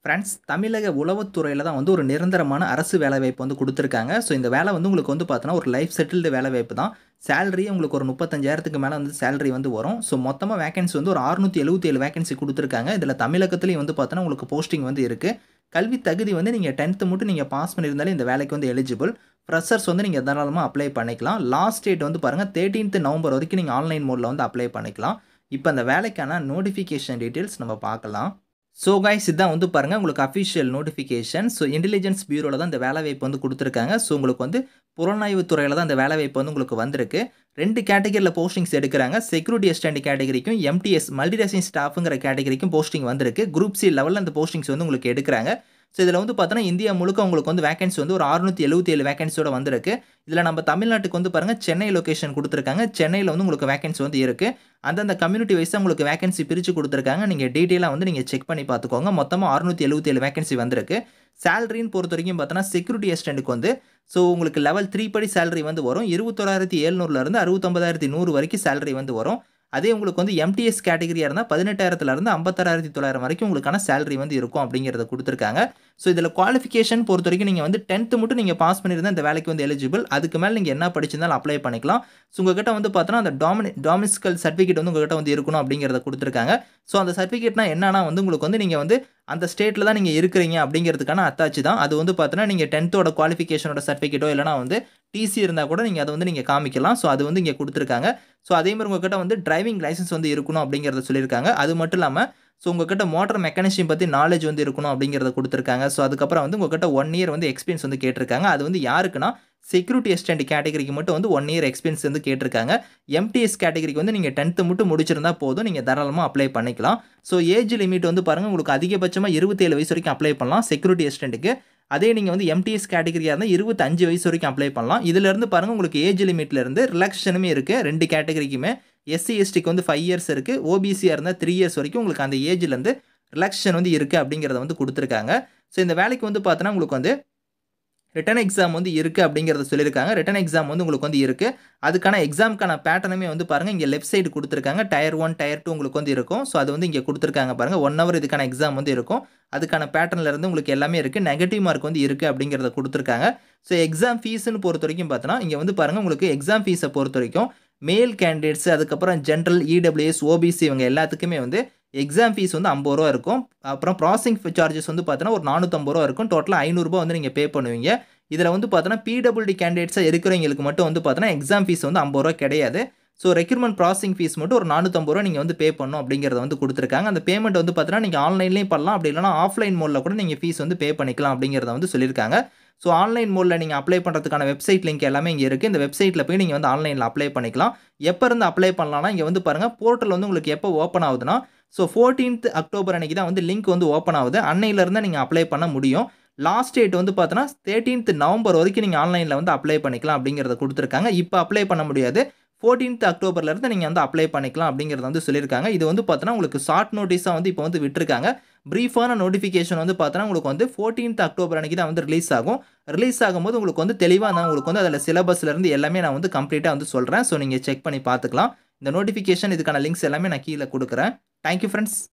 Friends தமிழக உளவுத்துறையில தான் வந்து ஒரு நிரந்தரமான அரசு வேலைவாய்ப்பு வந்து குடுத்துருக்காங்க. ஸோ இந்த வேலை வந்து உங்களுக்கு வந்து பார்த்தோன்னா, ஒரு லைஃப் செட்டில்டு வேலைவாய்ப்பு தான். சேலரி உங்களுக்கு ஒரு 35,000க்கு மேல வந்து சேலரி வந்து வரும். ஸோ மொத்தமா வேக்கன்சி வந்து ஒரு 677 வேக்கன்சி குடுத்துருக்காங்க. இதில தமிழகத்திலயும் வந்து பார்த்தோன்னா, உங்களுக்கு போஸ்டிங் வந்து இருக்கு. கல்வி தகுதி வந்து நீங்க 10த் மட்டும் நீங்க பாஸ் பண்ணியிருந்தாலே இந்த வேலைக்கு வந்து எலிஜிபிள். ஃப்ரெஷர்ஸ் வந்து நீங்க தாராளமா அப்ளை பண்ணிக்கலாம். லாஸ்ட் டேட் வந்து பாருங்க 13த் நவம்பர் வரைக்கும் நீங்க ஆன்லைன் மோட்ல வந்து அப்ளை பண்ணிக்கலாம். இப்ப அந்த வேலைக்கான நோட்டிஃபிகேஷன் டீட்டெயில்ஸ் நம்ம பார்க்கலாம். ஸோ காய்ஸ் இதான் வந்து பாருங்க உங்களுக்கு அஃபிஷியல் நோட்டிஃபிகேஷன். ஸோ இன்டெலிஜென்ஸ் பியூரோல தான் இந்த வேலைவாய்ப்பு வந்து குடுத்துருக்காங்க. ஸோ உங்களுக்கு வந்து புலனாய்வு துறையில தான் இந்த வேலைவாய்ப்பு வந்து உங்களுக்கு வந்திருக்கு. 2 கேட்டகரில போஸ்டிங்ஸ் எடுக்குறாங்க. செக்யூரிட்டி அசிஸ்டன்ட் கேட்டகரிக்கும், எம்டிஎஸ் மல்டிடாஸ்கிங் ஸ்டாஃப்ங்கிற கேட்டகரிக்கும் போஸ்டிங் வந்திருக்கு. குரூப் சி லெவல்ல அந்த போஸ்டிங்ஸ் வந்து உங்களுக்கு எடுக்குறாங்க. ஸோ இதில வந்து பார்த்தோன்னா, இந்தியா முழுக்க உங்களுக்கு வந்து வேக்கன்சி வந்து ஒரு 677 வேக்கன்சியோட வந்திருக்கு. இதில நம்ம தமிழ்நாட்டுக்கு வந்து பாருங்க சென்னை லொகேஷன் குடுத்துருக்காங்க. சென்னையில வந்து உங்களுக்கு வேக்கன்சி வந்து இருக்கு. அந்தந்த கம்யூனிட்டி வைஸா உங்களுக்கு வேக்கன்சி பிரிச்சு குடுத்துருக்காங்க. நீங்க டீட்டெயிலா வந்து நீங்க செக் பண்ணி பார்த்துக்கோங்க. மொத்தமா 677 வேக்கன்சி வந்திருக்கு. சேலரின்னு பொறுத்தவரைக்கும் பார்த்தோன்னா, செக்யூரிட்டி அசிஸ்டன்ட்க்கு வந்து ஸோ உங்களுக்கு லெவல் 3 படி சேலரி வந்து வரும். 21,700லேருந்து 69,100 வரைக்கும் சேலரி வந்து வரும். அதே உங்களுக்கு வந்து எம்டிஎஸ் கேட்டகரியா இருந்தா 18,000லேருந்து 56,900 வரைக்கும் உங்களுக்கான சேலரி வந்து இருக்கும் அப்படிங்கிறத குடுத்துருக்காங்க. ஸோ இதில குவாலிஃபிகேஷன் பொறுத்தவரைக்கும் நீங்க வந்து 10த் மட்டும் நீங்க பாஸ் பண்ணியிருந்தா இந்த வேலைக்கு வந்து எலிஜிபிள். அதுக்கு மேல நீங்க என்ன படிச்சிருந்தாலும் அப்ளை பண்ணிக்கலாம். ஸோ உங்ககிட்ட வந்து பார்த்தோன்னா, அந்த டாமினி டாமிஸ்கல் சர்டிஃபிகேட் வந்து உங்ககிட்ட வந்து இருக்கணும் அப்படிங்கிறத குடுத்துருக்காங்க. ஸோ அந்த சர்டிஃபிகேட்னா என்னன்னா வந்து உங்களுக்கு வந்து நீங்க வந்து அந்த ஸ்டேட்ல தான் நீங்க இருக்கிறீங்க அப்படிங்கிறதுக்கான அத்தாட்சி தான். அது வந்து பார்த்தோன்னா, நீங்க 10தோட குவாலிஃபிகேஷனோட சர்டிஃபிகேட்டோ இல்லன்னா வந்து டிசி இருந்தா கூட நீங்க அத வந்து நீங்க காமிக்கலாம். ஸோ அது வந்து இங்க குடுத்துருக்காங்க. ஸோ அதே மாரி உங்ககிட்ட வந்து டிரைவிங் லைசென்ஸ் வந்து இருக்கணும் அப்படிங்கிறத சொல்லியிருக்காங்க. அது மட்டும் இல்லாம ஸோ உங்ககிட்ட மோட்டார் மெக்கானிசம் பத்தி நாலேட்ஜ் வந்து இருக்கணும் அப்படிங்கிறத குடுத்துருக்காங்க. ஸோ அதுக்கப்புறம் வந்து உங்ககிட்ட 1 இயர் வந்து எக்ஸ்பீரியன்ஸ் வந்து கேட்டிருக்காங்க. அது வந்து யாருக்குன்னா, செக்யூரிட்டி அசிஸ்டன்ட் கேட்டகரிக்கு மட்டும் வந்து 1 இயர் எக்ஸ்பீரியன்ஸ் வந்து கேட்டிருக்காங்க. எம்டிஎஸ் கேட்டகரிக்கு வந்து நீங்க 10த் மட்டும் முடிச்சிருந்தா போதும். நீங்க தாராளமா அப்ளை பண்ணிக்கலாம். ஸோ ஏஜ் லிமிட் வந்து பாருங்க உங்களுக்கு அதிகபட்சமா 27 வயசு வரைக்கும் அப்ளை பண்ணலாம் செக்யூரிட்டி அசிஸ்டன்ட்க்கு. அதே நீங்க வந்து எம்டிஎஸ் கேட்டகரியா இருந்தா 25 வயசு வரைக்கும் அப்ளை பண்ணலாம். இதிலருந்து பாருங்க உங்களுக்கு ஏஜ் லிமிட்ல இருந்து ரிலாக்சேஷனுமே இருக்கு. 2 கேட்டகரிக்குமே. எஸ்சி, எஸ்டிக்கு வந்து 5 இயர்ஸ் இருக்கு. ஓபிசியா இருந்தா 3 இயர்ஸ் வரைக்கும் உங்களுக்கு அந்த ஏஜ்லருந்து ரிலாக்சேஷன் வந்து இருக்கு அப்படிங்கிறத வந்து குடுத்துருக்காங்க. ஸோ இந்த வேலைக்கு வந்து பார்த்தோன்னா, உங்களுக்கு வந்து ரிட்டன் எக்ஸாம் வந்து இருக்கு அப்படிங்கிறத சொல்லியிருக்காங்க. ரிட்டன் எக்ஸாம் வந்து உங்களுக்கு வந்து இருக்கு. அதுக்கான எக்ஸாம்க்கான பேட்டர்னுமே வந்து பாருங்க இங்க லெஃப்ட் சைடு குடுத்துருக்காங்க. டயர் 1, டயர் 2 உங்களுக்கு வந்து இருக்கும். ஸோ அது வந்து இங்க குடுத்துருக்காங்க பாருங்க. 1 ஹவர் இதுக்கான எக்ஸாம் வந்து இருக்கும். அதுக்கான பேட்டர்ன்ல இருந்து உங்களுக்கு எல்லாமே இருக்கு. நெகட்டிவ் மார்க் வந்து இருக்கு அப்படிங்கிறத குடுத்துருக்காங்க. ஸோ எக்ஸாம் ஃபீஸ்ன்னு பொறுத்தவரைக்கும் பார்த்தோன்னா, இங்க வந்து பாருங்க உங்களுக்கு எக்ஸாம் ஃபீஸ பொறுத்தவரைக்கும் மேல் கேண்டிடேட்ஸ் அதுக்கப்புறம் ஜெனரல், இடபிள்யூஎஸ், ஓபிசி இவங்க எல்லாத்துக்குமே வந்து எக்ஸாம் ஃபீஸ் வந்து ரூ. 50 இருக்கும். அப்புறம் ப்ராசஸிங் சார்ஜஸ் வந்து பார்த்தோன்னா, ஒரு ரூ. 450 இருக்கும். டோட்டலா ரூ. 500 வந்து நீங்க பே பண்ணுவீங்க. இதில வந்து பார்த்தோன்னா, பிடபிள்யூடி கேண்டிடேட்ஸா இருக்கிறவங்களுக்கு மட்டும் வந்து பார்த்தோன்னா, எக்ஸாம் ஃபீஸ் வந்து ரூ. 50 கிடையாது. ஸோ ரெக்ரூட்மென்ட் ப்ராசஸிங் ஃபீஸ் மட்டும் ஒரு ரூ. 450 நீங்க வந்து பே பண்ணணும் அப்படிங்கிறத வந்து குடுத்துருக்காங்க. அந்த பேமெண்ட் வந்து பார்த்தோன்னா, நீங்க ஆன்லைன்லயும் பண்ணலாம். அப்படி இல்லன்னா ஆஃப்லைன் மோட்ல கூட நீங்க ஃபீஸ் வந்து பே பண்ணிக்கலாம் அப்படிங்கிறத வந்து சொல்லியிருக்காங்க. ஸோ ஆன்லைன் மோட்ல நீங்க அப்ளை பண்றதுக்கான வெப்சைட் லிங்க் எல்லாமே இங்க இருக்கு. இந்த வெப்சைட்ல போய் நீங்க வந்து ஆன்லைன்ல அப்ளை பண்ணிக்கலாம். எப்ப இருந்து அப்ளை பண்ணலாம்னா, இங்க வந்து பாருங்க போர்ட்டல் வந்து உங்களுக்கு எப்போ ஓப்பன் ஆகுதுன்னா, ஸோ 14த் அக்டோபர் அன்னைக்கு தான் வந்து லிங்க் வந்து ஓப்பன் ஆகுது. அன்னையில இருந்து நீங்க அப்ளை பண்ண முடியும். லாஸ்ட் டேட் வந்து பார்த்தோன்னா, 13த் நவம்பர் வரைக்கும் நீங்க ஆன்லைன்ல வந்து அப்ளை பண்ணிக்கலாம் அப்படிங்கிறத குடுத்துருக்காங்க. இப்ப அப்ளை பண்ண முடியாது. 14த் அக்டோபர்ல இருந்து நீங்க வந்து அப்ளை பண்ணிக்கலாம் அப்படிங்கிறத வந்து சொல்லியிருக்காங்க. இது வந்து பார்த்தோன்னா, உங்களுக்கு ஷார்ட் நோட்டீஸா வந்து இப்ப வந்து விட்டுருக்காங்க. பிரீஃபான நோட்டிஃபிகேஷன் வந்து பார்த்தோன்னா, உங்களுக்கு வந்து 14த் அக்டோபர் அன்னைக்கு தான் வந்து ரிலீஸ் ஆகும். ரிலீஸ் ஆகும்போது உங்களுக்கு வந்து தெளிவா நான் உங்களுக்கு வந்து அதில சிலபஸ்ல இருந்து எல்லாமே நான் வந்து கம்ப்ளீட்டா வந்து சொல்றேன். ஸோ நீங்க செக் பண்ணி பார்த்துக்கலாம். இந்த நோட்டிஃபிகேஷன் இதுக்கான லிங்க்ஸ் எல்லாமே நான் கீழ குடுக்குறேன். Thank you friends.